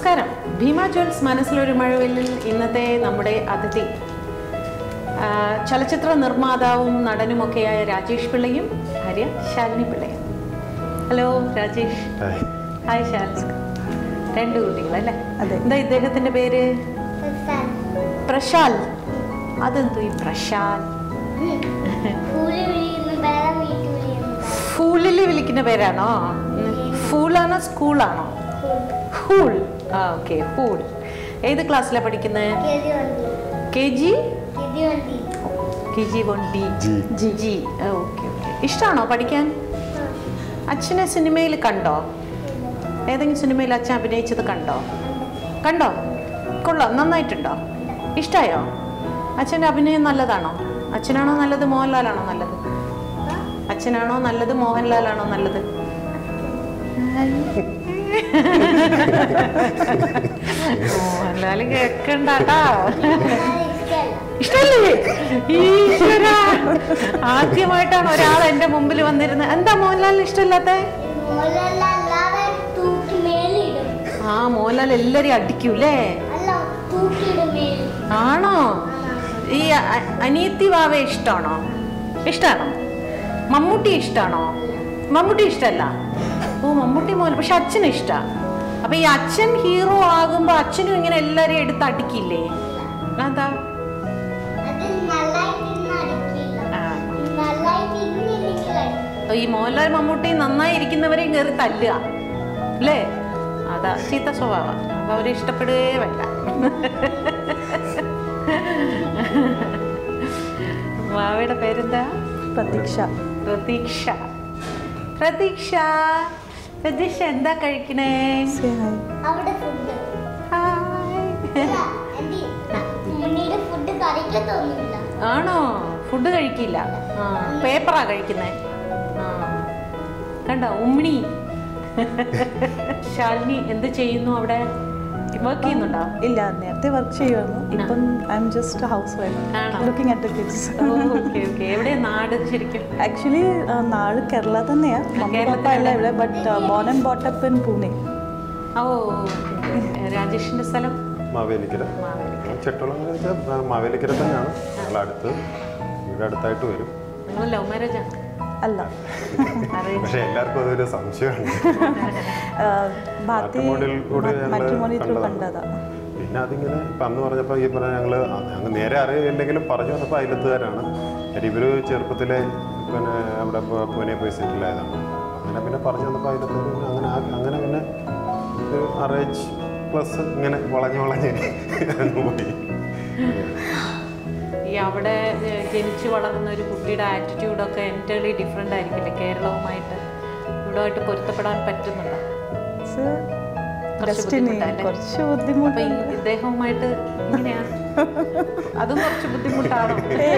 നമസ്കാരം ഭീമ ജ്വൽസ് മനസ്സിലൊരു മഴവില്ലിൽ ഇന്നത്തെ നമ്മുടെ അതിഥി ആ, ചലച്ചിത്ര നിർമ്മാതാവും നടനുമൊക്കെയായ രാജേഷ് പിള്ളയും ഭാര്യ ശാലിനി പിള്ളയും hello Rajesh hi. Hi Shalini രണ്ട് കുട്ടികളല്ലേ അതെ. എന്താ ഇദ്ദേഹത്തിന്റെ പേര് പ്രശാൽ അതെന്തോ ഈ പ്രശാൽ കൂലി വിളിക്കുന്ന ബേളം വീട്ടു വിളിക്കുന്ന ഫൂളിൽ വിളിക്കുന്ന പേരാണോ ഫൂളാണോ സ്കൂളാണോ ഹൂൾ ആ ഓക്കെ ഹൂൾ ഏത് ക്ലാസ്സിലാണ് പഠിക്കുന്നത് ഗതി വണ്ടി കെ ജി ഗതി വണ്ടി കെ ജി വൺ ഡി ജി. ജി ജി ഓക്കെ ഓക്കെ ഇഷ്ടമാണോ പഠിക്കാൻ അച്ഛനെ സിനിമയിൽ കണ്ടോ ഏതെങ്കിലും സിനിമയിൽ അച്ഛൻ അഭിനയിച്ചത് കണ്ടോ കണ്ടോ കൊള്ളാം നന്നായിട്ടുണ്ടോ ഇഷ്ടമായോ അച്ഛൻ്റെ അഭിനയം നല്ലതാണോ അച്ഛനാണോ നല്ലത് മോഹൻലാലാണോ നല്ലത് അച്ഛനാണോ നല്ലത് മോഹൻലാലാണോ നല്ലത് മോഹൻലാൽ കേക്കണ്ടാട്ടാ ഇഷ്ടമല്ല ഇഷ്ടല്ലേ ഈശ്വരാ ആദ്യമായിട്ടാണ് ഒരാൾ എന്റെ മുമ്പിൽ വന്നിരുന്നത് എന്താ മോഹൻലാലിന് ഇഷ്ടമല്ലാത്ത മോളല്ലാതെ തൂക്കി മേലിടും ആ മോഹൻലാൽ എല്ലാരെയും അടിക്കൂലേ അല്ല തൂക്കിയിടും മേലിൽ ആണോ ഈ അ- അനിയത്തി വാവെ ഇഷ്ടമാണോ ഇഷ്ടമാണോ മമ്മൂട്ടി ഇഷ്ടമാണോ മമ്മൂട്ടി ഇഷ്ടമല്ല ഓ മമ്മൂട്ടി മോഹൻ പക്ഷെ അച്ഛന് ഇഷ്ടാ അപ്പൊ ഈ അച്ഛൻ ഹീറോ ആകുമ്പോ അച്ഛനും ഇങ്ങനെ എല്ലാരെയും എടുത്ത് അടിക്കില്ലേ അതാ അത് നന്നായിട്ട് ഇരുന്ന് അടിക്കില്ല ആ നന്നായിട്ട് ഇരുന്നില്ലെങ്കിൽ അടിക്കും ഈ മോഹൻലാൽ മമ്മൂട്ടി നന്നായി ഇരിക്കുന്നവരെയും കയറി തല്ലുക അല്ലേ അതാ ചീത്ത സ്വഭാവം അപ്പൊ അവരെ ഇഷ്ടപ്പെടുകയേ വേണ്ട വാവയുടെ പേരെന്താ പ്രതീക്ഷ പ്രതീക്ഷ പ്രതീക്ഷ പ്രതീക്ഷ എന്താ കഴിക്കണേ Say hi. അവിടെ ഫുഡ് ഹായ്. എന്റെ മുന്നിയുടെ ഫുഡ് കഴിക്കത്തൊന്നുമില്ല ആണോ ഫുഡ് കഴിക്കില്ല ആ പേപ്പറാ കഴിക്കുന്നേ ആ കണ്ടോ ഉമ്മിണി ശാലിനി എന്ത് ചെയ്യുന്നു അവിടെ വർക്ക് ചെയ്യുന്നുണ്ടോ ഇല്ല നേരത്തെ വർക്ക് ചെയ്യുമായിരുന്നു ഇപ്പം I'm just housewife ആണോ? Looking at kids okay okay എവിടെ നാട് ശരിക്കും ആക്ച്വലി നാട് കേരള തന്നെയാ മമ്മി കേരളത്തിൽ പപ്പ അല്ല ഇവിടെ but born and brought up in Pune oh രാജേഷിന്റെ സ്ഥലം മാവേലിക്കര മാവേലിക്കര ചെട്ടോളം എന്ന് വെച്ചാൽ മാവേലിക്കര തന്നെയാണ് ഞങ്ങൾ അടുത്ത് ഇവിടെ അടുത്തായിട്ട് വരും നിങ്ങൾ ലവ് മാരേജ് ആണ് അല്ല അറിയില്ല പക്ഷെ എല്ലാവർക്കും അതൊരു സംശയമാണ് ഭാരതി മാട്രിമോണിയിലൂടെ ഞങ്ങള് മാട്രിമോണി ത്രൂ കണ്ടതാ. കണ്ടതാ പിന്നെ അതിങ്ങനെ ഇപ്പം അന്ന് പറഞ്ഞപ്പോൾ ഈ പറഞ്ഞ ഞങ്ങൾ ഞങ്ങൾ നേരെ അറിയില്ലെങ്കിലും പറഞ്ഞു വന്നപ്പോൾ അയലത്തുകാരാണ് കാര്യം ഇവർ ചെറുപ്പത്തിലെ പിന്നെ അവിടെ പോ- പൂനെ പോയി സെറ്റിലായതാണ് അങ്ങനെ പിന്നെ പറഞ്ഞു വന്നപ്പോൾ അയലത്തുകാർ പിന്നെ അങ്ങനെ ആ- അങ്ങനെ പിന്നെ ഒരു അറേഞ്ച് പ്ലസ് ഇങ്ങനെ വളഞ്ഞ് വളഞ്ഞ് അങ്ങ് പോയി ഈ അവിടെ ഏഹ്, ജനിച്ചു വളർന്ന ഒരു കുട്ടിയുടെ ആറ്റിറ്റ്യൂഡൊക്കെ എൻറ്റയർലി ഡിഫറെൻ്റ് ആയിരിക്കില്ലേ കേരളവുമായിട്ട് ഇവിടുമായിട്ട് പൊരുത്തപ്പെടാൻ പറ്റുന്നുണ്ടോ ഡെസ്റ്റിനി ബുദ്ധിമുട്ടല്ലേ? കുറച്ച് അപ്പൊ ബുദ്ധിമുട്ട് ഈ ഇദ്ദേഹവുമായിട്ട് ഇങ്ങനെയാ അതും കുറച്ച് ബുദ്ധിമുട്ടാണോ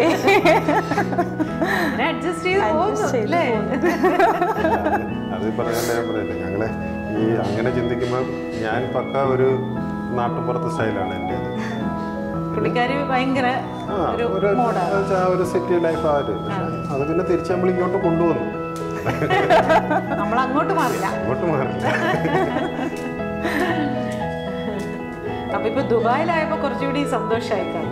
അഡ്ജസ്റ്റ് ചെയ്ത് Adjust പോകുന്നു ചെയ്ത് അല്ലേ അത് പറയാൻ ഞാൻ പറയില്ല ഞങ്ങള് ഈ അങ്ങനെ ചിന്തിക്കുമ്പോൾ ഞാൻ പക്ക ഒരു നാട്ടുപുറത്ത് സ്റ്റൈലാണ് എൻ്റെ പുള്ളിക്കാരി ഭയങ്കര ഒരു ഒരു മോഡാണ് ആ ഒരു സിറ്റി ലൈഫ് ആ ഒരു പക്ഷെ അത് പിന്നെ തിരിച്ച് നമ്മൾ ഇങ്ങോട്ട് കൊണ്ടുവന്നു നമ്മൾ അങ്ങോട്ട് മാറില്ല അങ്ങോട്ട് മാറില്ല അപ്പൊ ഇപ്പൊ ദുബായിലായപ്പോ കുറച്ചുകൂടി സന്തോഷമായി കാണും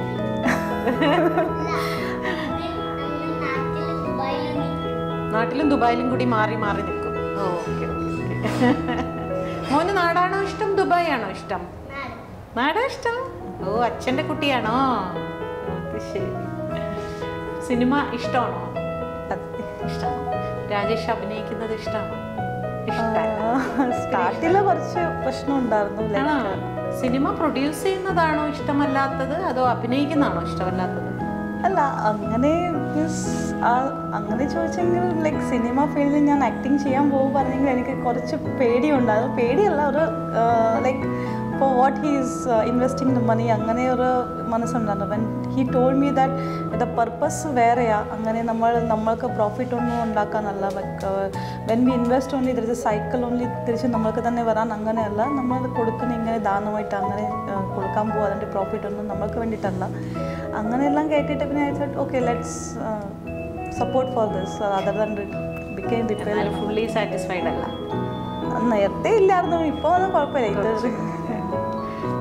നാട്ടിൽ ദുബായിൽ നാട്ടിലും ദുബായിലും കൂടി മാറി മാറി നിൽക്കും ഓക്കെ മോന് നാടാണോ ഇഷ്ടം ദുബായ് ആണോ ഇഷ്ടം നാടാ ഇഷ്ടം ഓ അച്ഛന്റെ കുട്ടിയാണോ അത് ശരി സിനിമ ഇഷ്ടമാണോ ഇഷ്ടമാണോ രാജേഷ് അഭിനയിക്കുന്നത് ഇഷ്ടമാണോ ഇഷ്ടമല്ല സ്റ്റാർട്ടില് കുറച്ച് പ്രശ്നം ഉണ്ടായിരുന്നു ആണോ ലൈക്ക് സിനിമ പ്രൊഡ്യൂസ് ചെയ്യുന്നതാണോ ഇഷ്ടമല്ലാത്തത് അതോ അഭിനയിക്കുന്നതാണോ ഇഷ്ടമല്ലാത്തത് അല്ല അങ്ങനെ means ആ അങ്ങനെ ചോദിച്ചെങ്കിൽ ലൈക്ക് സിനിമ ഫീൽഡിൽ ഞാൻ ആക്ടിങ് ചെയ്യാൻ പോകും പറഞ്ഞെങ്കിൽ എനിക്ക് കുറച്ച് പേടിയുണ്ടായിരുന്നു പേടിയല്ല ഒരു like for what he's investing the money അങ്ങനെ ഒരു മനസ്സുണ്ടായിരുന്നു when he told me that the purpose വേറെയാ അങ്ങനെ നമ്മൾ നമ്മൾക്ക് പ്രോഫിറ്റ് ഒന്നും ഉണ്ടാക്കാനല്ല like when we invest only there is a cycle only തിരിച്ച് നമ്മൾക്ക് തന്നെ വരാൻ അങ്ങനെയല്ല നമ്മൾ കൊടുക്കുന്ന ഇങ്ങനെ ദാനമായിട്ട് അങ്ങനെ ആ, കൊടുക്കാൻ പോകും അതിൻ്റെ പ്രോഫിറ്റ് ഒന്നും നമ്മൾക്ക് വേണ്ടിയിട്ടല്ല അങ്ങനെയെല്ലാം കേട്ടിട്ട് പിന്നെ I said okay let's support for this other than became repair എന്നാലും ഫുള്ളി സാറ്റിസ്ഫൈഡ് അല്ല നേരത്തെ ഇല്ലായിരുന്നു ഇപ്പോൾ ഒന്നും കുഴപ്പമില്ല ഇത്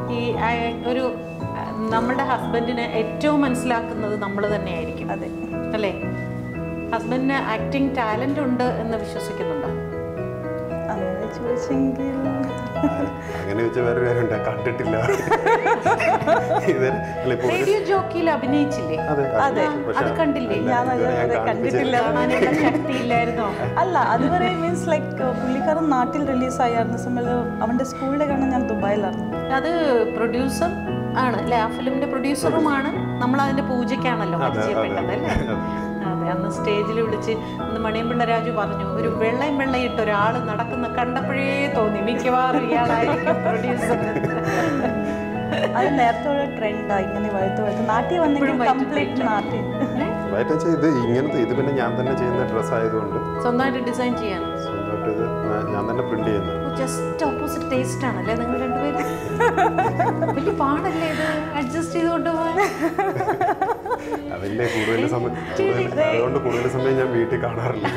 ഈ ആ, ഒരു ആ, നമ്മുടെ ഹസ്ബൻഡിനെ ഏറ്റവും മനസ്സിലാക്കുന്നത് നമ്മൾ തന്നെയായിരിക്കും അതെ അല്ലേ ഹസ്ബൻഡിന് ആക്ടിങ് ടാലന്റ് ഉണ്ട് എന്ന് വിശ്വസിക്കുന്നുണ്ടോ അങ്ങനെ ചോദിച്ചെങ്കിൽ അങ്ങനെ വെച്ച വേറെ കാര്യമുണ്ട് കണ്ടിട്ടില്ല ഇത് അല്ല, ഇപ്പൊ ഒരു- റേഡിയോ ജോക്കിയിൽ അഭിനയിച്ചില്ലേ അതെ അതെ. പക്ഷേ അത് കണ്ടില്ലേ? അല്ല, ഞാൻ ഇതുവരെ ഞാൻ അതുവരെ കാണിപ്പിച്ചില്ല. കണ്ടിട്ടില്ല. കാണാനുള്ള ശക്തിയില്ലായിരുന്നോ അല്ല അതുവരെ മീൻസ് ലൈക്ക് പുള്ളിക്കാരൻ നാട്ടിൽ റിലീസായിരുന്ന സമയത്ത് അവൻ്റെ സ്കൂളിലെ കാരണം ഞാൻ ദുബായിലായിരുന്നു അത് പ്രൊഡ്യൂസർ ആണ് അല്ലേ ആ ഫിലിമിന്റെ പ്രൊഡ്യൂസറുമാണ് നമ്മൾ അതിന്റെ പൂജയ്ക്കാണല്ലോ അതെ, അതെ, പരിചയപ്പെട്ടത് അല്ലേ അതെ. അതെ അന്ന് സ്റ്റേജിൽ വിളിച്ച് അന്ന് മണിയമ്പിള്ള രാജു പറഞ്ഞു ഒരു വെള്ളയും വെള്ളയിട്ട് ഒരാൾ നടക്കുന്ന കണ്ടപ്പോഴേ തോന്നി മിക്കവാറും ഇയാളായിരിക്കും പ്രൊഡ്യൂസർ അത് നേരത്തെ ഒരു ട്രെൻഡാണ് ഇങ്ങനെ വഴുത്ത് വഴുത്ത് നാട്ടിൽ വന്നെങ്കിൽ ഇപ്പോഴും വഴുത്ത് കംപ്ലീറ്റ് നാട്ടിൽ വൈറ്റ് വെച്ചാൽ ഇത് ഇങ്ങനത്തെ ഇത് പിന്നെ ഞാൻ തന്നെ ചെയ്യുന്ന ഡ്രസ്സ് ആയതുകൊണ്ട് സ്വന്തമായിട്ട് ഡിസൈൻ ചെയ്യാനോ സ്വന്തമായിട്ട് ഇത് ഞാൻ- ഞാൻ തന്നെ പ്രിന്റ് ചെയ്യുന്നത് ജസ്റ്റ് ഓപ്പോസിറ്റ് ടേസ്റ്റ് ആണല്ലേ നിങ്ങൾ രണ്ടുപേരും വലിയ പാടല്ലേ ഇത് അഡ്ജസ്റ്റ് ചെയ്തുകൊണ്ട് പോകാൻ അതില്ലേ കൂടുതൽ സമയം കൂടുതൽ അതുകൊണ്ട് കൂടുതൽ സമയം ഞാൻ വീട്ടിൽ കാണാറില്ല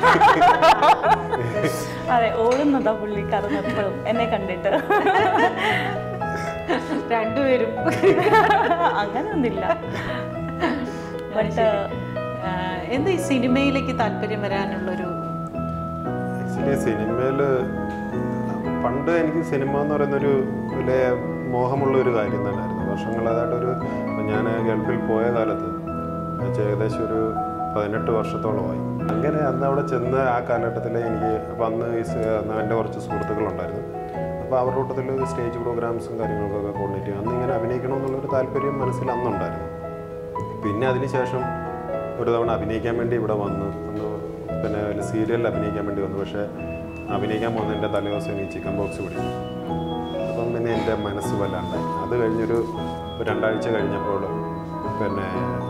അതെ ഓടുന്നതാ പുള്ളിക്കാരൻ എപ്പോഴും എന്നെ കണ്ടിട്ട് രണ്ടുപേരും അങ്ങനെയൊന്നുമില്ല ബട്ട് ആ, എന്താ ഈ സിനിമയിലേക്ക് താല്പര്യം വരാനുള്ളൊരു ആക്ച്വലി സിനിമയിൽ പണ്ട് എനിക്ക് സിനിമ എന്ന് പറയുന്നൊരു വലിയ മോഹമുള്ള ഒരു കാര്യം തന്നെയായിരുന്നു വർഷങ്ങളായിട്ടൊരു ഞാൻ ഗൾഫിൽ പോയ കാലത്ത് എന്നുവെച്ചാൽ ഏകദേശം ഒരു പതിനെട്ട് വർഷത്തോളമായി അങ്ങനെ അന്ന് അവിടെ ചെന്ന് ആ കാലഘട്ടത്തിൽ എനിക്ക് അപ്പം അന്ന് ഈ സ- അന്ന് എൻ്റെ കുറച്ച് സുഹൃത്തുക്കളുണ്ടായിരുന്നു അപ്പോൾ അവരുടെ കൂട്ടത്തിൽ സ്റ്റേജ് പ്രോഗ്രാംസും കാര്യങ്ങൾക്കൊക്കെ കോർഡിനേറ്റ് ചെയ്യും അന്ന് ഇങ്ങനെ അഭിനയിക്കണമെന്നുള്ളൊരു താല്പര്യം മനസ്സിൽ അന്നുണ്ടായിരുന്നു പിന്നെ അതിനുശേഷം ഒരു തവണ അഭിനയിക്കാൻ വേണ്ടി ഇവിടെ വന്നു ഒന്ന് പിന്നെ ഒരു സീരിയലിൽ അഭിനയിക്കാൻ വേണ്ടി വന്നു പക്ഷേ അഭിനയിക്കാൻ പോകുന്നതിൻ്റെ തലേദിവസം എനിക്ക് ചിക്കൻ ബോക്സ് പിടിച്ചു അപ്പം പിന്നെ എൻ്റെ മനസ്സ് വല്ലാണ്ടായി അത് കഴിഞ്ഞൊരു ഒരു രണ്ടാഴ്ച കഴിഞ്ഞപ്പോൾ പിന്നെ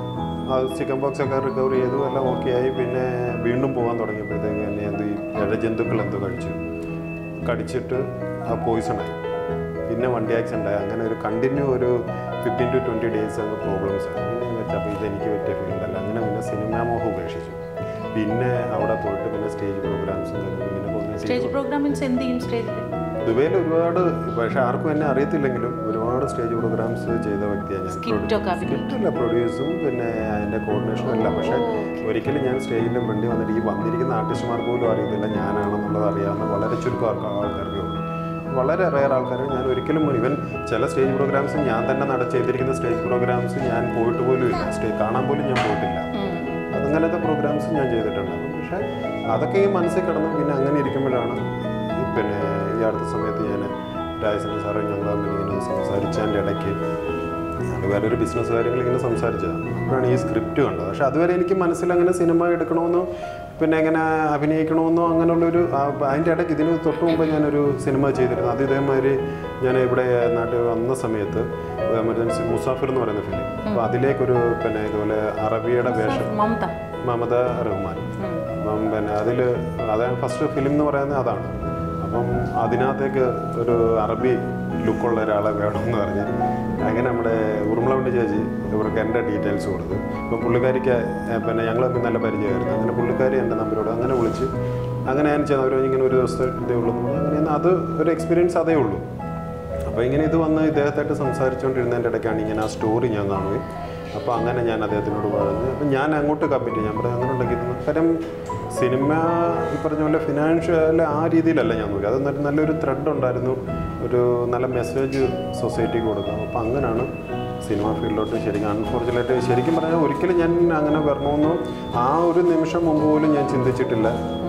ആ ചിക്കൻ ബോക്സ് ഒക്കെ റിക്കവർ ചെയ്തു എല്ലാം ഓക്കെ ആയി പിന്നെ വീണ്ടും പോകാൻ തുടങ്ങിയപ്പോഴത്തേക്ക് എന്നെ എന്ത് ഈ ഇഴജന്തുക്കൾ എന്തോ കഴിച്ചു കടിച്ചിട്ട് ആ പോയിസണായി പിന്നെ വണ്ടി ആക്സിഡൻ്റ് ആയി അങ്ങനെ ഒരു കണ്ടിന്യൂ ഒരു ഫിഫ്റ്റീൻ ടു ട്വൻറ്റി ഡേയ്സ് അങ്ങ് പ്രോബ്ലംസ് ആയി പിന്നെ ഞാൻ വെച്ചാൽ അപ്പോൾ ഇത് എനിക്ക് പറ്റിയ ഫീൽഡല്ല അങ്ങനെ പിന്നെ സിനിമാ മോഹം ഉപേക്ഷിച്ചു പിന്നെ അവിടെ പോയിട്ട് പിന്നെ സ്റ്റേജ് പ്രോഗ്രാംസും ഇങ്ങനെ കോർഡിനേറ്റ് സ്റ്റേജ് ചെയ്തു പ്രോഗ്രാമിൻസ് എന്ത് ചെയ്യും സ്റ്റേജിൽ ദുബൈയിൽ ഒരുപാട് പക്ഷെ ആർക്കും എന്നെ അറിയത്തില്ലെങ്കിലും ഒരുപാട് സ്റ്റേജ് പ്രോഗ്രാംസ് ചെയ്ത വ്യക്തിയാണ് ഞാൻ Skit ഒക്കെ അഭിനയിക്കും. സ്കിറ്റല്ല പ്രൊഡ്യൂസും പിന്നെ അതിൻ്റെ കോർഡിനേഷനും എല്ലാം പക്ഷേ ഒരിക്കലും ഞാൻ സ്റ്റേജിൻ്റെ ഫ്രണ്ടിൽ വന്നിട്ട് ഈ വന്നിരിക്കുന്ന ആർട്ടിസ്റ്റുമാർക്ക് പോലും അറിയത്തില്ല ഞാനാണെന്നുള്ളത് അറിയാവുന്ന വളരെ ചുരുക്കം ആൾക്കാർ ആൾക്കാർക്കേ ഉള്ളൂ വളരെ റയർ ആൾക്കാർ ഞാൻ ഒരിക്കലും ഇവൻ ചില സ്റ്റേജ് പ്രോഗ്രാംസ് ഞാൻ തന്നെ നട ചെയ്തിരിക്കുന്ന സ്റ്റേജ് പ്രോഗ്രാംസ് ഞാൻ പോയിട്ട് പോലും ഇല്ല സ്റ്റേജ് കാണാൻ പോലും ഞാൻ പോയിട്ടില്ല അതങ്ങനത്തെ പ്രോഗ്രാംസ് ഞാൻ ചെയ്തിട്ടുണ്ട് അപ്പം പക്ഷേ അതൊക്കെ ഈ മനസ്സിൽ കിടന്നു പിന്നെ അങ്ങനെ ഇരിക്കുമ്പോഴാണ് ഈ പിന്നെ ഈ അടുത്ത സമയത്ത് ഞാൻ രാജസേന സാറെ ഞങ്ങൾ തമ്മിൽ ഇങ്ങനെ സംസാരിച്ചതിൻ്റെ ഇടയ്ക്ക് ഞങ്ങൾ വേറെ ഒരു ബിസിനസ് കാര്യങ്ങൾ ഇങ്ങനെ സംസാരിച്ചതാണ് അപ്പോഴാണ് ഈ സ്ക്രിപ്റ്റ് കണ്ടത് പക്ഷെ അതുവരെ എനിക്ക് മനസ്സിൽ അങ്ങനെ സിനിമ എടുക്കണമെന്നോ പിന്നെ എങ്ങനെ അഭിനയിക്കണമെന്നോ അങ്ങനെയുള്ളൊരു ആ, അതിൻ്റെ ഇടയ്ക്ക് ഇതിന് തൊട്ട് മുമ്പ് ഞാനൊരു സിനിമ ചെയ്തിരുന്നു അത് ഇതേമാതിരി ഞാൻ ഇവിടെ നാട്ടിൽ വന്ന സമയത്ത് എമർജൻസി മുസാഫിർ എന്ന് പറയുന്ന ഫിലിം അപ്പോൾ അതിലേക്കൊരു പിന്നെ ഇതുപോലെ അറബിയുടെ വേഷം മമത മമത റഹ്മാൻ അപ്പം പിന്നെ അതിൽ അതാണ് ഫസ്റ്റ് ഫിലിം എന്ന് പറയുന്നത് അതാണ് അപ്പം അതിനകത്തേക്ക് ഒരു അറബി ലുക്കുള്ള ഒരാളെ വേണമെന്ന് പറഞ്ഞ് അങ്ങനെ നമ്മുടെ ഉറുമളവണ്ടി ചേച്ചി ഇവർക്ക് എൻ്റെ ഡീറ്റെയിൽസ് കൊടുത്തു ഇപ്പം പുള്ളിക്കാരിക്ക് ഏഹ്, പിന്നെ ഞങ്ങൾ തമ്മിൽ നല്ല പരിചയമായിരുന്നു അങ്ങനെ പുള്ളിക്കാരി എൻ്റെ നമ്പരോട് അങ്ങനെ വിളിച്ച് അങ്ങനെ ഞാൻ ചെയ്യുന്ന അവർ ഇങ്ങനെ ഒരു ദിവസത്തെ ഇതേ ഉള്ളൂ എന്ന് പറഞ്ഞു. അങ്ങനെ അത് ഒരു എക്സ്പീരിയൻസ് അതേ ഉള്ളൂ അപ്പോൾ ഇങ്ങനെ ഇത് വന്ന് ഇദ്ദേഹത്തായിട്ട് സംസാരിച്ചുകൊണ്ടിരുന്നതിൻ്റെ ഇടയ്ക്കാണ് ഇങ്ങനെ ആ സ്റ്റോറി ഞാൻ കാണുകയും അപ്പോൾ അങ്ങനെ ഞാൻ അദ്ദേഹത്തിനോട് പറഞ്ഞു അപ്പം ഞാൻ അങ്ങോട്ട് കമ്മിറ്റ് ഞാൻ പറഞ്ഞു അങ്ങനെ ഉണ്ടെങ്കിൽ ഇതൊന്ന് കാര്യം സിനിമ ഈ പറഞ്ഞ പോലെ ഫിനാൻഷ്യൽ ആ രീതിയിലല്ല ഞാൻ നോക്കി അത് നല്ല- നല്ലൊരു ത്രെഡ് ഉണ്ടായിരുന്നു ഒരു നല്ല മെസ്സേജ് സൊസൈറ്റിക്ക് കൊടുക്കാം അപ്പോൾ അങ്ങനെയാണ് സിനിമ ഫീൽഡിലോട്ട് ശരിക്കും അൺഫോർച്ചുനേറ്റ് ശരിക്കും പറഞ്ഞാൽ ഒരിക്കലും ഞാൻ അങ്ങനെ വരണമെന്നോ ആ ഒരു നിമിഷം മുമ്പ് പോലും ഞാൻ ചിന്തിച്ചിട്ടില്ല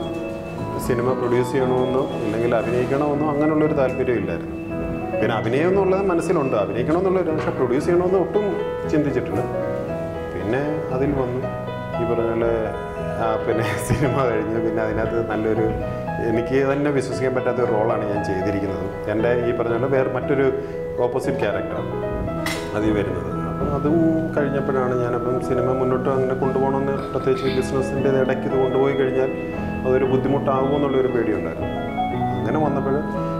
സിനിമ പ്രൊഡ്യൂസ് ചെയ്യണമെന്നോ അല്ലെങ്കിൽ അഭിനയിക്കണമെന്നോ അങ്ങനെയുള്ളൊരു താല്പര്യമില്ലായിരുന്നു പിന്നെ അഭിനയം എന്നുള്ളത് മനസ്സിലുണ്ട് അഭിനയിക്കണമെന്നുള്ളൊരു പക്ഷേ പ്രൊഡ്യൂസ് ചെയ്യണമെന്ന് ഒട്ടും ചിന്തിച്ചിട്ടില്ല പിന്നെ അതിൽ വന്നു ഈ പറഞ്ഞ പോലെ ആ, പിന്നെ സിനിമ കഴിഞ്ഞ് പിന്നെ അതിനകത്ത് നല്ലൊരു എനിക്ക് തന്നെ വിശ്വസിക്കാൻ പറ്റാത്ത ഒരു റോളാണ് ഞാൻ ചെയ്തിരിക്കുന്നത് എൻ്റെ ഈ പറഞ്ഞ പോലെ വേറെ മറ്റൊരു ഓപ്പോസിറ്റ് ക്യാരക്ടറാണ് അതിൽ വരുന്നത് അപ്പം അതും കഴിഞ്ഞപ്പോഴാണ് ഞാനപ്പം സിനിമ മുന്നോട്ട് അങ്ങനെ കൊണ്ടുപോകണമെന്ന് പ്രത്യേകിച്ച് ബിസിനസ്സിൻ്റെ ഇടയ്ക്ക് ഇത് കൊണ്ടുപോയി കഴിഞ്ഞാൽ അതൊരു ബുദ്ധിമുട്ടാകുമോ എന്നുള്ളൊരു പേടിയുണ്ടായിരുന്നു അങ്ങനെ വന്നപ്പോൾ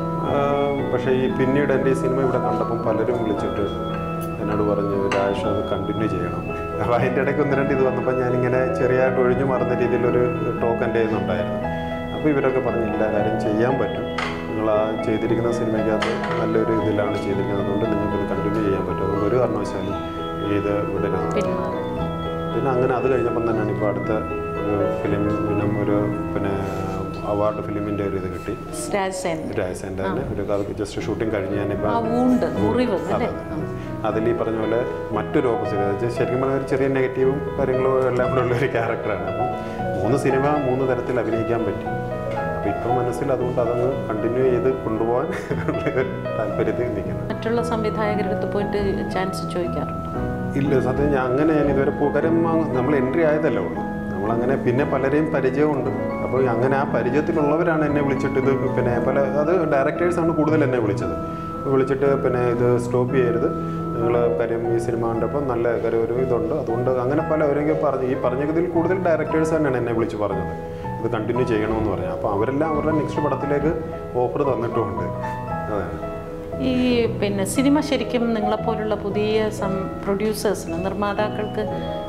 പക്ഷേ ഈ പിന്നീട് എൻ്റെ ഈ സിനിമ ഇവിടെ കണ്ടപ്പം പലരും വിളിച്ചിട്ട് എന്നോട് പറഞ്ഞു രാജേഷ് അത് കണ്ടിന്യൂ ചെയ്യണം അപ്പോൾ അതിൻ്റെ ഇടയ്ക്ക് ഒന്ന് രണ്ട് ഇത് വന്നപ്പോൾ ഞാനിങ്ങനെ ചെറിയതായിട്ട് ഒഴിഞ്ഞു മാറുന്ന രീതിയിലൊരു ടോക്ക് എൻ്റെ കയ്യിൽ നിന്നുണ്ടായിരുന്നു അപ്പോൾ ഇവരൊക്കെ പറഞ്ഞു ഇല്ല കാര്യം ചെയ്യാൻ പറ്റും നിങ്ങൾ ആ ചെയ്തിരിക്കുന്ന സിനിമയ്ക്കകത്ത് നല്ലൊരു ഇതിലാണ് ചെയ്തിരിക്കുന്നത് അതുകൊണ്ട് നിങ്ങൾക്ക് ഇത് കണ്ടിന്യൂ ചെയ്യാൻ പറ്റും അതുകൊണ്ട് ഒരു കാരണവശാലും ഇത് വിടരുത് പിന്മാറി പിന്നെ അങ്ങനെ അത് കഴിഞ്ഞപ്പം തന്നെയാണ് ഇപ്പോൾ അടുത്ത ഒരു ഫിലിമിനും ഒരു പിന്നെ അവാർഡ് ഫിലിമിൻ്റെ ഒരു ഇത് കിട്ടി രാജസേന രാജസേൻ്റെ തന്നെ ഒരു അത് ജസ്റ്റ് ഷൂട്ടിംഗ് കഴിഞ്ഞ് ഞാനിപ്പോൾ ആ വൂണ്ട് മുറിവ് അതെ അല്ലേ അതെ. അതിൽ ഈ പറഞ്ഞ പോലെ മറ്റൊരു ഓപ്പോസിറ്റ് ശരിക്കും പറഞ്ഞാൽ ഒരു ചെറിയ നെഗറ്റീവും കാര്യങ്ങളും എല്ലാം കൂടെ ഉള്ള ഒരു ക്യാരക്ടറാണ് അപ്പം മൂന്ന് സിനിമ മൂന്ന് തരത്തിൽ അഭിനയിക്കാൻ പറ്റി അപ്പോൾ ഇപ്പോൾ മനസ്സിൽ അതുകൊണ്ട് അതങ്ങ് കണ്ടിന്യൂ ചെയ്ത് കൊണ്ടുപോകാൻ ഉള്ള ഒരു താല്പര്യത്തിൽ നിൽക്കുന്നത് മറ്റുള്ള സംവിധായകരുടെ അടുത്ത് പോയിട്ട് ചാൻസ് ചോദിക്കാറുണ്ടോ ഇല്ല സത്യം ഞാൻ അങ്ങനെ ഞാൻ ഇതുവരെ പുകരം നമ്മൾ എൻട്രി ആയതല്ലേ ഉള്ളൂ നമ്മളങ്ങനെ പിന്നെ പലരെയും പരിചയമുണ്ട് അപ്പോൾ അങ്ങനെ ആ പരിചയത്തിലുള്ളവരാണ് എന്നെ വിളിച്ചിട്ട് ഇത് പിന്നെ പല അത് ഡയറക്ടേഴ്സാണ് കൂടുതൽ എന്നെ വിളിച്ചത് വിളിച്ചിട്ട് പിന്നെ ഇത് സ്റ്റോപ്പ് ചെയ്യരുത് നിങ്ങൾ കാര്യം ഈ സിനിമ കണ്ടപ്പോൾ നല്ല കാര്യം ഒരു ഇതുണ്ട് അതുകൊണ്ട് അങ്ങനെ പല അവരെങ്കിൽ പറഞ്ഞു ഈ പറഞ്ഞതിൽ കൂടുതൽ ഡയറക്ടേഴ്സ് തന്നെയാണ് എന്നെ വിളിച്ച് പറഞ്ഞത് ഇത് കണ്ടിന്യൂ ചെയ്യണമെന്ന് പറഞ്ഞു അപ്പോൾ അവരെല്ലാം അവരുടെ നെക്സ്റ്റ് പടത്തിലേക്ക് ഓഫർ തന്നിട്ടുമുണ്ട് അതെ ഈ പിന്നെ സിനിമ ശരിക്കും നിങ്ങളെപ്പോലുള്ള പുതിയ സം പ്രൊഡ്യൂസേഴ്സിന് നിർമ്മാതാക്കൾക്ക്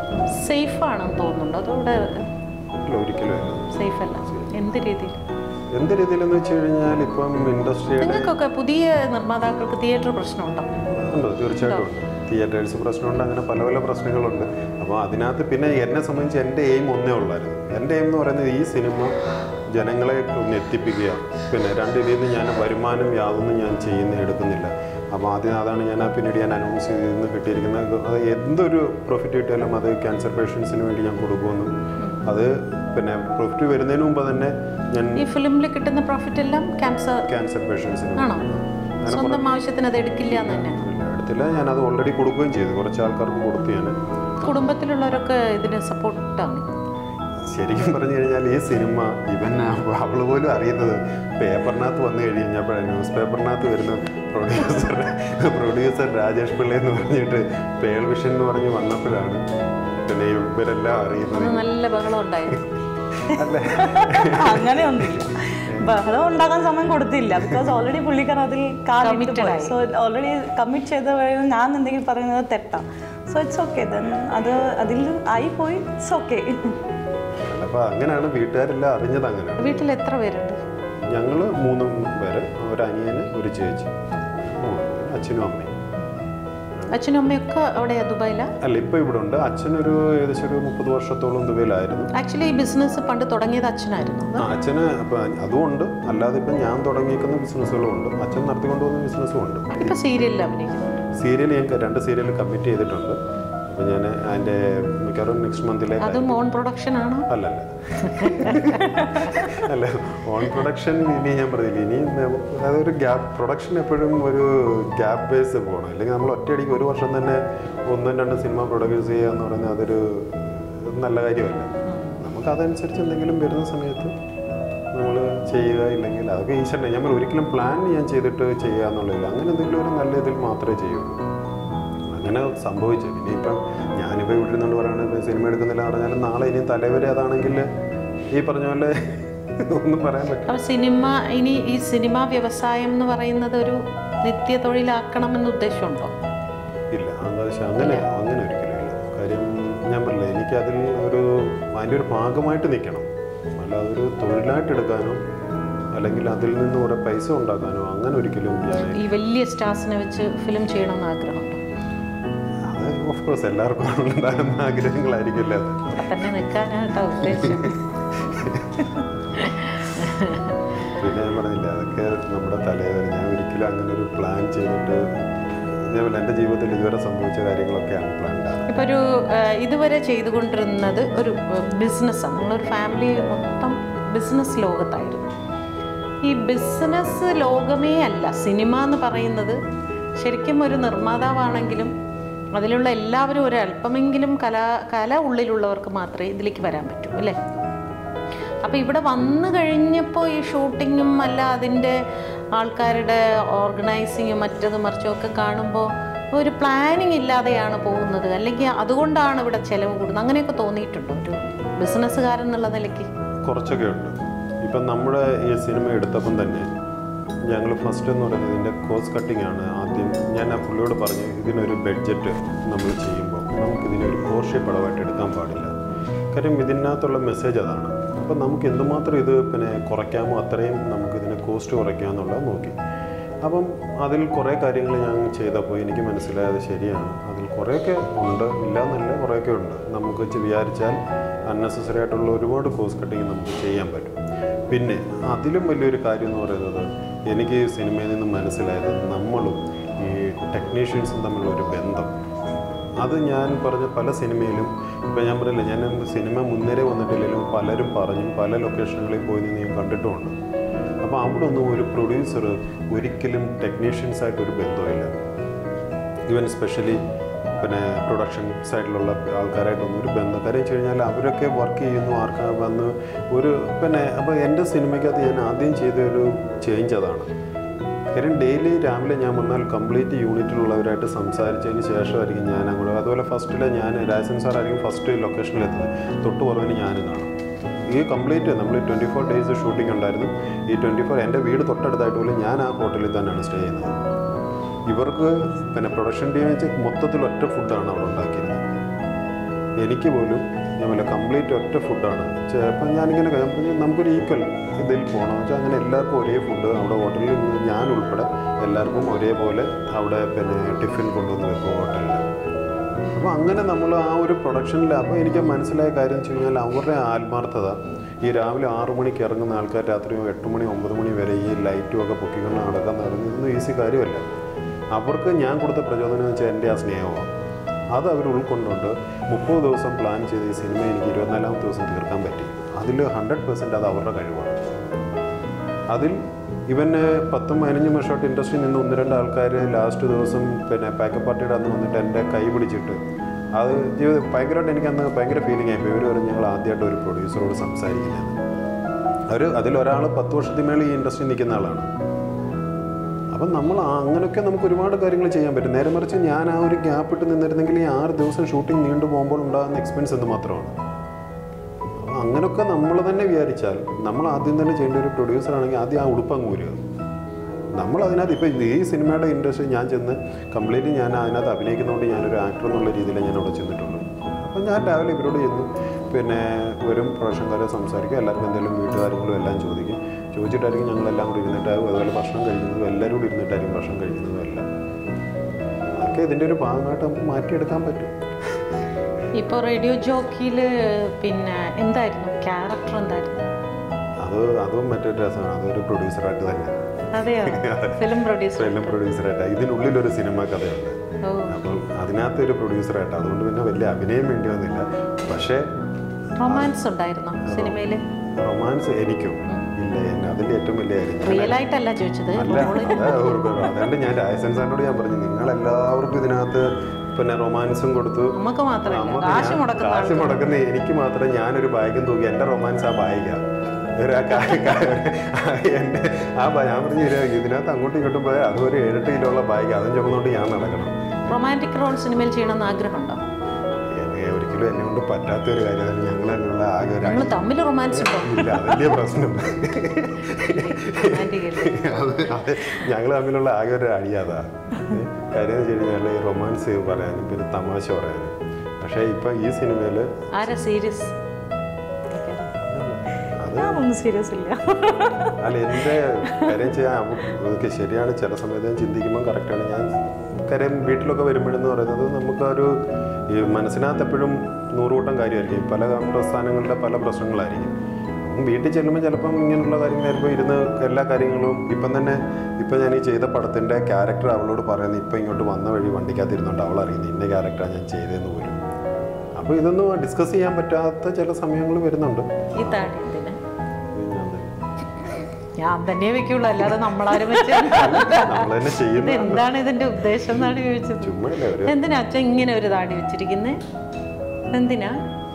സേഫാണെന്ന് തോന്നുന്നുണ്ടോ അതോടെ ഇല്ല ഒരിക്കലും അല്ല സേഫ് അല്ല എന്ത് രീതിയിൽ എന്ത് രീതിയിലെന്ന് വെച്ച് കഴിഞ്ഞാൽ ഇപ്പം ഇൻഡസ്ട്രിയുടെ നിങ്ങൾക്കൊക്കെ പുതിയ നിർമ്മാതാക്കൾക്ക് തിയേറ്റർ പ്രശ്നമുണ്ടോ ഉണ്ട് തീർച്ചയായിട്ടും ഉണ്ട് തിയേറ്റേഴ്സ് പ്രശ്നമുണ്ട് അങ്ങനെ പല പല പ്രശ്നങ്ങളുണ്ട് അപ്പോൾ അതിനകത്ത് പിന്നെ എന്നെ സംബന്ധിച്ച് എൻ്റെ എയിം ഒന്നേ ഉള്ളായിരുന്നു എൻ്റെ എയിം എന്ന് പറയുന്നത് ഈ സിനിമ ജനങ്ങളെ ഒന്ന് എത്തിപ്പിക്കുക പിന്നെ രണ്ട് ഇതിൽ നിന്ന് ഞാൻ വരുമാനം യാതൊന്നും ഞാൻ ചെയ്യുന്ന എടുക്കുന്നില്ല അപ്പോൾ ആദ്യം അതാണ് ഞാൻ ആ പിന്നീട് ഞാൻ അനൗൺസ് ചെയ്തിരുന്ന് കിട്ടിയിരിക്കുന്നത് ഇത് അത് എന്തൊരു പ്രോഫിറ്റ് കിട്ടിയാലും അത് ക്യാൻസർ പേഷ്യൻസിന് വേണ്ടി ഞാൻ കൊടുക്കുമെന്നും അത് പിന്നെ പ്രോഫിറ്റ് വരുന്നതിന് മുമ്പ് തന്നെ ഞാൻ ഈ ഫിലിമിൽ കിട്ടുന്ന പ്രോഫിറ്റ് എല്ലാം ക്യാൻസർ ക്യാൻസർ പേഷ്യൻസിന് ആണോ സ്വന്തം ആവശ്യത്തിന് അത് എടുക്കില്ല എന്ന് തന്നെയാണ് എടുത്തില്ല ഞാനത് ഓൾറെഡി കൊടുക്കുകയും ചെയ്തു കുറച്ച് ആൾക്കാർക്ക് കൊടുത്തു ഞാൻ കുടുംബത്തിലുള്ളവരൊക്കെ ഇതിന് സപ്പോർട്ടാണ് ശരിക്കും പറഞ്ഞു കഴിഞ്ഞാൽ ഈ സിനിമ ഇവൻ അവള് പോലും അറിയുന്നത് പേപ്പറിനകത്ത് വന്നു കഴിഞ്ഞപ്പോഴാണ് ന്യൂസ് പേപ്പറിനകത്ത് വരുന്ന പ്രൊഡ്യൂസർ പ്രൊഡ്യൂസർ രാജേഷ് പിള്ള എന്ന് പറഞ്ഞിട്ട് പേൾ വിഷൻ എന്ന് പറഞ്ഞ് വന്നപ്പോഴാണ് പിന്നെ ഇവരെല്ലാം അറിയുന്നത് അന്ന് നല്ല ബഹളം ഉണ്ടായിരുന്നു അല്ലേ അങ്ങനെയൊന്നുമില്ല ബഹളം ഉണ്ടാക്കാൻ സമയം കൊടുത്തില്ല ബിക്കോസ് ഓൾറെഡി പുള്ളിക്കാരൻ അതിൽ Committed ആയി. സോ ഓൾറെഡി കമ്മിറ്റ് ചെയ്ത വഴി ഞാൻ എന്തെങ്കിലും പറയുന്നത് തെറ്റാണ് സോ ഇറ്റ്സ് ഓക്കെ ദെൻ അത് അതിൽ ആയിപ്പോയി ഇറ്റ്സ് ഓക്കെ അപ്പോൾ അങ്ങനെയാണ് വീട്ടുകാരെല്ലാം അറിഞ്ഞത് അങ്ങനെയാണ് വീട്ടിൽ എത്ര പേരുണ്ട് ഞങ്ങൾ മൂന്ന് പേര് ഒരു അനിയന് ഒരു ചേച്ചി മൂന്ന് പേര്. അച്ഛനും അമ്മയും അച്ഛനും അമ്മയൊക്കെ അവിടെയാ ദുബായിലാ അല്ല ഇപ്പോൾ ഇവിടെ ഉണ്ട് അച്ഛനൊരു ഏകദേശം ഒരു മുപ്പത് വർഷത്തോളം ദുബൈയിലായിരുന്നു ആക്ച്വലി ഈ ബിസിനസ് പണ്ട് തുടങ്ങിയത് അച്ഛനായിരുന്നു ആ, അച്ഛന് ഇപ്പം അതുമുണ്ട് അല്ലാതെ ഇപ്പം ഞാൻ തുടങ്ങിയിരിക്കുന്ന ബിസിനസ്സുകളും ഉണ്ട് അച്ഛൻ നടത്തിക്കൊണ്ടു പോകുന്ന ബിസിനസ്സും ഉണ്ട് ഇപ്പൊ സീരിയലിൽ അഭിനയിക്കുന്നു സീരിയൽ ഞാൻ രണ്ട് സീരിയൽ കമ്മിറ്റ് ചെയ്തിട്ടുണ്ട് അപ്പം ഞാൻ അതിൻ്റെ മിക്കവാറും നെക്സ്റ്റ് മന്തിലേക്ക് അതും ഓൺ പ്രൊഡക്ഷൻ ആണോ അല്ലല്ല അല്ല ഓൺ പ്രൊഡക്ഷൻ ഇനി ഞാൻ പറഞ്ഞില്ല ഇനി നമ്മ- അതൊരു ഗ്യാപ്പ് പ്രൊഡക്ഷൻ എപ്പോഴും ഒരു ഗ്യാപ്പ് ബേസ് പോകണം അല്ലെങ്കിൽ നമ്മൾ ഒറ്റയടിക്ക് ഒരു വർഷം തന്നെ ഒന്നും രണ്ടും സിനിമ പ്രൊഡ്യൂസ് ചെയ്യുക എന്ന് പറയുന്നത് അതൊരു നല്ല കാര്യമല്ല നമുക്ക് അതനുസരിച്ച് എന്തെങ്കിലും വരുന്ന സമയത്ത് നമ്മൾ ചെയ്യുക ഇല്ലെങ്കിൽ അതൊക്കെ ഈശ്വരനെ ഞാൻ പറയും, ഒരിക്കലും പ്ലാൻ ഞാൻ ചെയ്തിട്ട് ചെയ്യുക എന്നുള്ളതില്ല അങ്ങനെ എന്തെങ്കിലും ഒരു നല്ല ഇതിൽ മാത്രമേ ചെയ്യുള്ളൂ അങ്ങനെ സംഭവിച്ചു പിന്നെ ഇപ്പം ഞാനിപ്പോൾ ഇവിടെ ഇരുന്നുകൊണ്ട് പറയുകയാണെങ്കിൽ ഇപ്പം സിനിമ എടുക്കുന്നില്ല എന്ന് പറഞ്ഞാലും നാളെ ഇനിയും തലവരെ അതാണെങ്കിൽ ഈ പറഞ്ഞ പോലെ ഒന്നും പറയാൻ പറ്റില്ല അപ്പൊ സിനിമ ഇനി ഈ സിനിമാ വ്യവസായം എന്ന് പറയുന്നത് ഒരു നിത്യ തൊഴിലാക്കണമെന്ന് ഉദ്ദേശമുണ്ടോ ഇല്ല എന്താ വെച്ചാൽ അങ്ങനെ അങ്ങനെ ഒരിക്കലും ഇല്ല കാര്യം ഞാൻ പറഞ്ഞില്ല എനിക്കതിൽ ഒരു അതിൻ്റെ ഒരു ഭാഗമായിട്ട് നിൽക്കണം അല്ലാതെ ഒരു തൊഴിലായിട്ട് എടുക്കാനോ അല്ലെങ്കിൽ അതിൽ നിന്ന് കുറേ പൈസ ഉണ്ടാക്കാനോ അങ്ങനെ ഒരിക്കലും ഞാൻ ഈ വലിയ സ്റ്റാർസിനെ വെച്ച് ഫിലിം ചെയ്യണമെന്ന് ആഗ്രഹമുണ്ടോ അത് ഓഫ് കോഴ്സ് എല്ലാവർക്കും ഉണ്ടാകുന്ന ആഗ്രഹങ്ങളായിരിക്കില്ല അത് അവിടെ തന്നെ നിൽക്കാനായിട്ടോ ഉദ്ദേശം പിന്നെ ഞാൻ പറഞ്ഞില്ല അതൊക്കെ നമ്മുടെ തലവേദന ഞാൻ ഒരിക്കലും അങ്ങനെ ഒരു പ്ലാൻ ചെയ്തിട്ട് ഞാൻ എൻ്റെ ജീവിതത്തിൽ ഇതുവരെ സംഭവിച്ച കാര്യങ്ങളൊക്കെയാണ് പ്ലാൻഡ് ആണ് ഇപ്പൊ ഒരു ആ, ഇതുവരെ ചെയ്തുകൊണ്ടിരുന്നത് ഒരു ബിസിനസ്സാണ് നിങ്ങളൊരു ഫാമിലി മൊത്തം ബിസിനസ് ലോകത്തായിരുന്നു ഈ ബിസിനസ് ലോകമേ അല്ല സിനിമ എന്ന് പറയുന്നത് ശരിക്കും ഒരു നിർമ്മാതാവാണെങ്കിലും അതിലുള്ള എല്ലാവരും ഒരു അല്പമെങ്കിലും കല കല ഉള്ളിലുള്ളവർക്ക് മാത്രമേ ഇതിലേക്ക് വരാൻ പറ്റൂ അല്ലേ അപ്പോൾ ഇവിടെ വന്നു കഴിഞ്ഞപ്പോൾ ഈ ഷൂട്ടിങ്ങും അല്ല അതിൻ്റെ ആൾക്കാരുടെ ഓർഗനൈസിങ്ങും മറ്റതും മറിച്ചും ഒക്കെ കാണുമ്പോൾ ഒരു പ്ലാനിങ് ഇല്ലാതെയാണ് പോകുന്നത് അല്ലെങ്കിൽ അതുകൊണ്ടാണ് ഇവിടെ ചിലവ് കൂടുന്നത് അങ്ങനെയൊക്കെ തോന്നിയിട്ടുണ്ടോ ഒരു ബിസിനസ്സുകാരൻ എന്നുള്ള നിലയ്ക്ക് കുറച്ചൊക്കെ ഉണ്ട് ഇപ്പം നമ്മുടെ ഈ സിനിമ എടുത്തപ്പം തന്നെ ഞങ്ങൾ ഫസ്റ്റ് എന്ന് പറയുന്നത് ഇതിൻ്റെ കോസ്റ്റ് കട്ടിംഗ് ആണ് ആദ്യം ഞാൻ ആ പുള്ളിയോട് പറഞ്ഞു ഇതിനൊരു ബഡ്ജറ്റ് നമ്മൾ ചെയ്യുമ്പോൾ നമുക്കിതിനൊരു പോർഷ്യ പടമായിട്ട് എടുക്കാൻ പാടില്ല കാര്യം ഇതിനകത്തുള്ള മെസ്സേജ് അതാണ് അപ്പം നമുക്ക് എന്തുമാത്രം ഇത് പിന്നെ കുറയ്ക്കാമോ അത്രയും നമുക്കിതിനെ കോസ്റ്റ് കുറയ്ക്കുക എന്നുള്ളത് നോക്കി അപ്പം അതിൽ കുറേ കാര്യങ്ങൾ ഞാൻ ചെയ്തപ്പോൾ എനിക്ക് മനസ്സിലായത് ശരിയാണ് അതിൽ കുറേയൊക്കെ ഉണ്ട് ഇല്ല എന്നല്ല കുറേയൊക്കെ ഉണ്ട് നമുക്ക് ചെ- വിചാരിച്ചാൽ അൺനെസസറി ആയിട്ടുള്ള ഒരുപാട് കോസ്റ്റ് കട്ടിങ് നമുക്ക് ചെയ്യാൻ പറ്റും പിന്നെ അതിലും വലിയൊരു കാര്യം എന്ന് പറയുന്നത് എനിക്ക് ഈ സിനിമയിൽ നിന്ന് മനസ്സിലായത് നമ്മളും ഈ ടെക്നീഷ്യൻസും തമ്മിലുള്ള ഒരു ബന്ധം അത് ഞാൻ പറഞ്ഞ പല സിനിമയിലും ഇപ്പം ഞാൻ പറയില്ല ഞാൻ സിനിമ മുന്നേറെ വന്നിട്ടില്ലെങ്കിലും പലരും പറഞ്ഞു പല ലൊക്കേഷനുകളിൽ പോയി നിന്ന് ഞാൻ കണ്ടിട്ടുമുണ്ട് അപ്പോൾ അവിടെ ഒന്നും ഒരു പ്രൊഡ്യൂസർ ഒരിക്കലും ടെക്നീഷ്യൻസ് ആയിട്ട് ഒരു ബന്ധമില്ല ഈവൻ സ്പെഷ്യലി പിന്നെ പ്രൊഡക്ഷൻ സൈഡിലുള്ള ആൾക്കാരായിട്ടൊന്നും ഒരു ബന്ധം കാര്യം വെച്ച് കഴിഞ്ഞാൽ അവരൊക്കെ വർക്ക് ചെയ്യുന്നു ആർക്കാ വന്ന് ഒരു പിന്നെ അപ്പോൾ എൻ്റെ സിനിമയ്ക്കകത്ത് ഞാൻ ആദ്യം ചെയ്ത ഒരു ചേഞ്ച് അതാണ് കാര്യം ഡെയിലി രാവിലെ ഞാൻ വന്നാൽ കംപ്ലീറ്റ് യൂണിറ്റിലുള്ളവരായിട്ട് സംസാരിച്ചതിന് ശേഷമായിരിക്കും ഞാൻ അങ്ങോട്ട് അതുപോലെ ഫസ്റ്റിലെ ഞാൻ രാജൻ സാറായിരിക്കും ഫസ്റ്റ് ലൊക്കേഷനിൽ എത്തുന്നത് തൊട്ട് പുറകിന് ഞാനും കാണും ഈ കംപ്ലീറ്റ് നമ്മൾ ട്വൻറ്റി ഫോർ ഡേയ്സ് ഷൂട്ടിംഗ് ഉണ്ടായിരുന്നു ഈ ട്വൻറ്റി ഫോർ എൻ്റെ വീട് തൊട്ടടുത്തായിട്ട് പോലും ഞാൻ ആ ഹോട്ടലിൽ തന്നെയാണ് സ്റ്റേ ചെയ്യുന്നത് ഇവർക്ക് പിന്നെ പ്രൊഡക്ഷൻ ടീം വെച്ച് മൊത്തത്തിൽ ഒറ്റ ഫുഡാണ് അവിടെ ഉണ്ടാക്കിയിരുന്നത് എനിക്ക് പോലും ഞാൻ വല്ല കംപ്ലീറ്റ് ഒറ്റ ഫുഡാണ് ചിലപ്പോൾ ഞാനിങ്ങനെ ഞാൻ പറഞ്ഞു, നമുക്കൊരു ഈക്വൽ ഇതിൽ പോകണം വെച്ചാൽ അങ്ങനെ എല്ലാവർക്കും ഒരേ ഫുഡ് അവിടെ ഹോട്ടലിൽ നിന്ന് ഞാൻ ഉൾപ്പെടെ എല്ലാവർക്കും ഒരേപോലെ അവിടെ പിന്നെ ടിഫിൻ കൊണ്ടുവന്ന് വെക്കും ഹോട്ടലിൽ അപ്പോൾ അങ്ങനെ നമ്മൾ ആ ഒരു പ്രൊഡക്ഷനിൽ അപ്പോൾ എനിക്ക് മനസ്സിലായ കാര്യം വെച്ച് കഴിഞ്ഞാൽ അവരുടെ ആത്മാർത്ഥത ഈ രാവിലെ ആറു മണിക്ക് ഇറങ്ങുന്ന ആൾക്കാർ രാത്രി എട്ട് മണി ഒമ്പത് മണി വരെ ഈ ലൈറ്റും ഒക്കെ പൊക്കിക്കൊണ്ട് നടക്കാൻ നടക്കുന്നത് ഇതൊന്നും ഈസി കാര്യമല്ല അവർക്ക് ഞാൻ കൊടുത്ത പ്രചോദനം എന്ന് വെച്ചാൽ എൻ്റെ ആ സ്നേഹമാണ് അത് അവർ ഉൾക്കൊണ്ടുകൊണ്ട് മുപ്പത് ദിവസം പ്ലാൻ ചെയ്ത് ഈ സിനിമ എനിക്ക് ഇരുപത്തിനാലാമത്തെ ദിവസം തീർക്കാൻ പറ്റി അതിൽ ഹൺഡ്രഡ് പെർസെൻറ്റ് അത് അവരുടെ കഴിവാണ് അതിൽ ഇവന് പത്തും പതിനഞ്ചും വർഷമായിട്ട് ഇൻഡസ്ട്രിയിൽ നിന്ന് ഒന്ന് രണ്ട് ആൾക്കാർ ലാസ്റ്റ് ദിവസം പിന്നെ പാക്കപ്പ് പാർട്ടിയുടെ അന്ന് വന്നിട്ട് എൻ്റെ കൈ പിടിച്ചിട്ട് അത് ജീവിതം ഭയങ്കരമായിട്ട് എനിക്കന്ന് ഭയങ്കര ഫീലിംഗ് ആയിപ്പോയി ഇവർ പറഞ്ഞു ഞങ്ങൾ ആദ്യമായിട്ട് ഒരു പ്രൊഡ്യൂസറോട് സംസാരിക്കുന്നത് അവർ അതിലൊരാൾ പത്ത് വർഷത്തിന് മേളിൽ ഈ ഇൻഡസ്ട്രിയിൽ നിൽക്കുന്ന ആളാണ് അപ്പം നമ്മൾ ആ- അങ്ങനെയൊക്കെ നമുക്ക് ഒരുപാട് കാര്യങ്ങൾ ചെയ്യാൻ പറ്റും നേരെ മറിച്ച് ഞാൻ ആ ഒരു ഗ്യാപ്പ് ഇട്ട് നിന്നിരുന്നെങ്കിൽ ഈ ആറ് ദിവസം ഷൂട്ടിംഗ് നീണ്ടു പോകുമ്പോൾ ഉണ്ടാകുന്ന എക്സ്പെൻസ് എന്ത് മാത്രമാണ് അപ്പോൾ അങ്ങനെയൊക്കെ നമ്മൾ തന്നെ വിചാരിച്ചാൽ നമ്മൾ ആദ്യം തന്നെ ചെയ്യേണ്ട ഒരു പ്രൊഡ്യൂസർ ആണെങ്കിൽ ആദ്യം ആ ഉടുപ്പ് അങ്ങ് ഊരുക നമ്മൾ അതിനകത്ത് ഇപ്പോൾ ഈ സിനിമയുടെ ഇൻഡസ്ട്രി ഞാൻ ചെന്ന് കംപ്ലീറ്റ് ഞാൻ അതിനകത്ത് അഭിനയിക്കുന്നതുകൊണ്ട് ഞാനൊരു ആക്ടർ എന്നുള്ള രീതിയിൽ ഞാൻ അവിടെ ചെന്നിട്ടുള്ളൂ അപ്പോൾ ഞാൻ രാവിലെ ഇവരോട് ചെന്നു പിന്നെ വരും പ്രൊഫഷൻകാരെ സംസാരിക്കും എല്ലാവർക്കും എന്തെങ്കിലും വീട്ടുകാര്യങ്ങളും എല്ലാം ചോദിക്കും ചോദിച്ചിട്ടായിരിക്കും ഞങ്ങളെല്ലാം കൂടി ഇരുന്നിട്ട് അതുപോലെ ഭക്ഷണം കഴിക്കുന്നതും എല്ലാവരും കൂടി ഇരുന്നിട്ടായിരിക്കും ഭക്ഷണം കഴിക്കുന്നതും എല്ലാം അതൊക്കെ ഇതിൻ്റെ ഒരു ഭാഗമായിട്ട് നമുക്ക് മാറ്റിയെടുക്കാൻ പറ്റും ഇപ്പോൾ റേഡിയോ ജോക്കിയിൽ പിന്നെ എന്തായിരുന്നു ക്യാരക്ടർ എന്തായിരുന്നു അത് അതും മറ്റൊരു രസമാണ് അതൊരു പ്രൊഡ്യൂസറായിട്ട് തന്നെ അതെയോ ഫിലിം പ്രൊഡ്യൂസർ ഫിലിം പ്രൊഡ്യൂസറായിട്ട് ഇതിനുള്ളിലൊരു സിനിമ കഥയുണ്ട് ഓ അപ്പം അതിനകത്ത് ഒരു പ്രൊഡ്യൂസറായിട്ട് അതുകൊണ്ട് പിന്നെ വലിയ അഭിനയം വേണ്ടി വന്നില്ല പക്ഷേ റൊമാൻസ് ഉണ്ടായിരുന്നോ സിനിമയിൽ റൊമാൻസ് എനിക്കും ഇല്ല എന്നെ അതിൻ്റെ ഏറ്റവും വലിയ കാര്യം ഞാൻ- റിയൽ ആയിട്ടല്ല ചോദിച്ചത് അല്ല അതാ ഓർക്കുക. അതുകൊണ്ട് ഞാൻ രാജസൻ സാറിനോട് ഞാൻ പറഞ്ഞു നിങ്ങൾ എല്ലാവർക്കും ഇതിനകത്ത് പിന്നെ റൊമാൻസും കൊടുത്തു നമുക്ക് മാത്രമല്ല നമുക്ക് കാശ് ഞാൻ- മുടക്കുന്ന കാശ് മുടക്കുന്ന എനിക്ക് മാത്രം ഞാനൊരു ബാഗും തൂക്കി എൻ്റെ റൊമാൻസ് ആ ബാഗാ ഒരു ആ കാ- കാ- എൻ്റെ ആ ബാ ഞാൻ പറഞ്ഞു "ഇത് ഇതിനകത്ത് അങ്ങോട്ടും ഇങ്ങോട്ടും പോയാൽ അതും ഒരു ഏഴെട്ട് കിലോ ഉള്ള ബാഗ് അതും ചുമന്നുകൊണ്ട് ഞാൻ നടക്കണം റൊമാൻറ്റിക് റോൾ സിനിമയിൽ ചെയ്യണമെന്ന് ആഗ്രഹമുണ്ടോ എന്നെ ഒരിക്കലും എന്നെ കൊണ്ട് പറ്റാത്ത ഒരു കാര്യമാണ് ഞങ്ങൾ അതിനുള്ള ആകെ ഒരു നിങ്ങൾ തമ്മിൽ റൊമാൻസ് ഉണ്ടോ ഇല്ല വലിയ പ്രശ്നം റൊമാൻറ്റിക് അല്ലേ അത് അത് ഞങ്ങൾ തമ്മിലുള്ള ആകെ ഒരു അടിയാതാ കാര്യം എന്ന് വെച്ച് കഴിഞ്ഞാൽ ഈ റൊമാൻസ് പറയാനും പിന്നെ തമാശ പറയാനും പക്ഷേ ഇപ്പം ഈ സിനിമയിൽ ആരാ സീരിയസ് അത് ഞാനൊന്നും സീരിയസ് ഇല്ല അല്ല എൻ്റെ കാര്യം ചെയ്യാൻ ഓക്കെ ശരിയാണ് ചില സമയത്ത് ഞാൻ ചിന്തിക്കുമ്പോൾ കറക്റ്റാണ് ഞാൻ കാര്യം വീട്ടിലൊക്കെ വരുമ്പോഴെന്ന് പറയുന്നത് നമുക്കൊരു ഈ മനസ്സിനകത്ത് എപ്പോഴും നൂറുകൂട്ടം കാര്യമായിരിക്കും പല പ്രസ്ഥാനങ്ങളുടെ പല പ്രശ്നങ്ങളായിരിക്കും അപ്പം വീട്ടിൽ ചെല്ലുമ്പോൾ ചിലപ്പം ഇങ്ങനെയുള്ള കാര്യങ്ങളായിരിക്കും ഇരുന്ന് എല്ലാ കാര്യങ്ങളും ഇപ്പം തന്നെ ഇപ്പം ഞാൻ ഈ ചെയ്ത പടത്തിൻ്റെ ക്യാരക്ടർ അവളോട് പറയുന്നത് ഇപ്പം ഇങ്ങോട്ട് വന്ന വഴി വണ്ടിക്കകത്തിരുന്നുണ്ട് അവൾ അറിയുന്നത് ഇന്ന ക്യാരക്ടറാണ് ഞാൻ ചെയ്തതെന്ന് പോലും അപ്പോൾ ഇതൊന്നും ഡിസ്കസ് ചെയ്യാൻ പറ്റാത്ത ചില സമയങ്ങൾ വരുന്നുണ്ട് ഈ താടി എന്തിനാ ഇത് ഞാൻ തന്നെ- ഞാൻ തന്നെ വെക്കുള്ളൂ അല്ലാതെ നമ്മളാരും വെച്ച നമ്മൾ തന്നെ ഇത് ചെയ്യുന്ന എന്താണ് ഇതിന്റെ ഉദ്ദേശം എന്നാണ് ചോദിച്ചത് ചുമ്മാ അല്ലേ ഒരു എന്തിനാ അച്ഛൻ ഇങ്ങനെ ഒരു താടി വെച്ചിരിക്കുന്നേ എന്തിനാ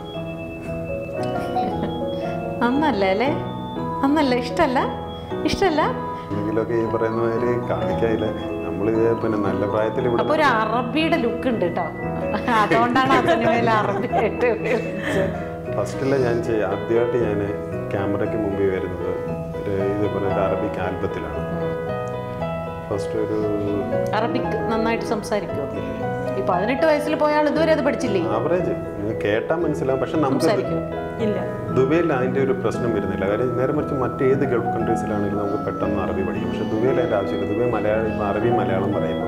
അന്നല്ല അല്ലേ അന്നല്ല ഇഷ്ടല്ല ഇഷ്ടല്ല എന്തെങ്കിലുമൊക്കെ ഈ പറയുന്ന മാതിരി കാണിക്കായില്ല നമ്മൾ പിന്നെ നല്ല പ്രായത്തിൽ ഇവിടെ അപ്പൊ ഒരു അറബിയുടെ ലുക്ക് ഉണ്ട് കേട്ടോ അതുകൊണ്ടാണ് ആ സിനിമയിൽ അറബി ആയിട്ട് ഉപയോഗിച്ചത്. ഫസ്റ്റിലെ ഞാൻ ചെയ്യ ആദ്യമായിട്ട് ഞാൻ ക്യാമറയ്ക്ക് മുമ്പിൽ വരുന്നത് ഒരു ഇതേപോലെ ഒരു അറബിക് ആൽബത്തിലാണ് ഫസ്റ്റ് ഒരു അറബിക് നന്നായിട്ട് സംസാരിക്കുമോ ഈ പതിനെട്ട് വയസ്സിൽ പോയ ആൾ ഇതുവരെ അത് പഠിച്ചില്ലേ ആവറേജ് നിങ്ങൾ കേട്ടാൽ മനസ്സിലാവും പക്ഷെ നമുക്ക് സംസാരിക്കുമോ ഇല്ല ദുബൈയിൽ അതിൻ്റെ ഒരു പ്രശ്നം വരുന്നില്ല കാര്യം നേരെ മറിച്ച് മറ്റേത് ഗൾഫ് കൺട്രീസിലാണെങ്കിലും നമുക്ക് പെട്ടെന്ന് അറബി പഠിക്കും പക്ഷെ ദുബൈയിൽ അതിൻ്റെ ആവശ്യമില്ല ദുബൈ മലയാളം അറബി മലയാളം പറയുമ്പോൾ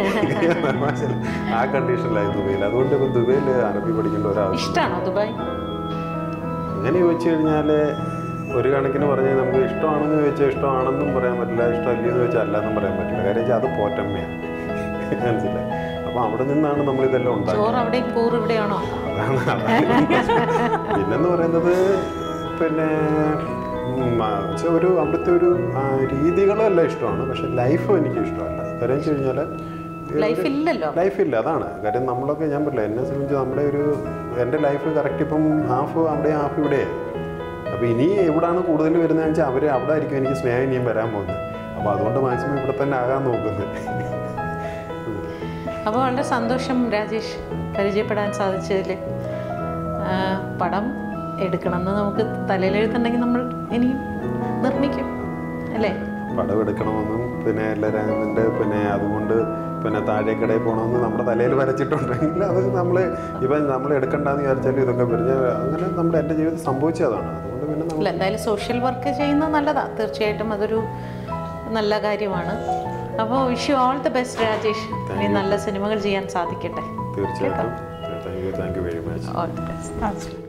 ആ കണ്ടീഷനിലായി ദുബൈയിൽ അതുകൊണ്ട് ഇപ്പോൾ ദുബൈയിൽ അറബി പഠിക്കേണ്ട ഒരാവശ്യം ഇഷ്ടമാണോ ദുബായ് അങ്ങനെ ചോദിച്ചു കഴിഞ്ഞാൽ ഒരു കണക്കിന് പറഞ്ഞാൽ നമുക്ക് ഇഷ്ടമാണെന്ന് ചോദിച്ചാൽ ഇഷ്ടമാണെന്നും പറയാൻ പറ്റില്ല ഇഷ്ടമല്ലെന്ന് ചോദിച്ചാൽ അല്ലെന്നും പറയാൻ പറ്റില്ല കാര്യം വെച്ചാൽ അത് പോറ്റമ്മയാണ് മനസ്സിലായി അപ്പോൾ അവിടെ നിന്നാണ് നമ്മൾ ഇതെല്ലാം ഉണ്ടാക്കുന്നത് ചോറ് അവിടെയും കൂറ് ഇവിടെയാണോ അതാണ് അതാണ് പ്രശ്നം. പിന്നെന്ന് പറയുന്നത് പിന്നെ ഉം, ആ, വെച്ചാ ഒരു അവിടുത്തെ ഒരു ആ, രീതികളെല്ലാം ഇഷ്ടമാണ് പക്ഷെ ലൈഫ് എനിക്ക് ഇഷ്ടമല്ല കാര്യം വെച്ച് കഴിഞ്ഞാൽ ലൈഫ് ഇല്ലല്ലോ ലൈഫില്ല അതാണ് കാര്യം നമ്മളൊക്കെ ഞാൻ പറയില്ല എന്നെ സംബന്ധിച്ച് നമ്മുടെ ഒരു എൻ്റെ ലൈഫ് കറക്റ്റ് ഇപ്പം ഹാഫ് അവിടെ ഹാഫ് ഇവിടെയായി അപ്പോൾ ഇനി എവിടാണ് കൂടുതൽ വരുന്നതെന്ന് വെച്ചാൽ അവർ അവിടെ ആയിരിക്കും എനിക്ക് സ്നേഹം ഇനിയും വരാൻ പോകുന്നത് അപ്പോൾ അതുകൊണ്ട് മാക്സിമം ഇവിടെ തന്നെ ആകാൻ നോക്കുന്നത് അപ്പോൾ വളരെ സന്തോഷം രാജേഷ് പരിചയപ്പെടാൻ സാധിച്ചതിൽ ആ, പടം എടുക്കണമെന്ന് നമുക്ക് തലയിലെഴുത്തുണ്ടെങ്കിൽ നമ്മൾ ഇനിയും നിർമ്മിക്കും അല്ലേ പടം എടുക്കണമെന്നും പിന്നെ എല്ലാവരും അതിൻ്റെ പിന്നെ അതുകൊണ്ട് പിന്നെ താഴേക്കടയിൽ പോകണമെന്ന് നമ്മുടെ തലയിൽ വരച്ചിട്ടുണ്ടെങ്കിൽ അത് നമ്മൾ ഇപ്പം നമ്മൾ എടുക്കണ്ടെന്ന് വിചാരിച്ചാലും ഇതൊക്കെ പറഞ്ഞ് അങ്ങനെ നമ്മുടെ എൻ്റെ ജീവിതത്തിൽ സംഭവിച്ചതാണ് അതുകൊണ്ട് പിന്നെ നമ്മൾ അല്ല എന്തായാലും സോഷ്യൽ വർക്ക് ചെയ്യുന്നത് നല്ലതാണ് തീർച്ചയായിട്ടും അതൊരു നല്ല കാര്യമാണ് അപ്പോൾ wish you all the best Rajesh ഇനി നല്ല സിനിമകൾ ചെയ്യാൻ സാധിക്കട്ടെ തീർച്ചയായിട്ടും thank you thank you very much all the best ആ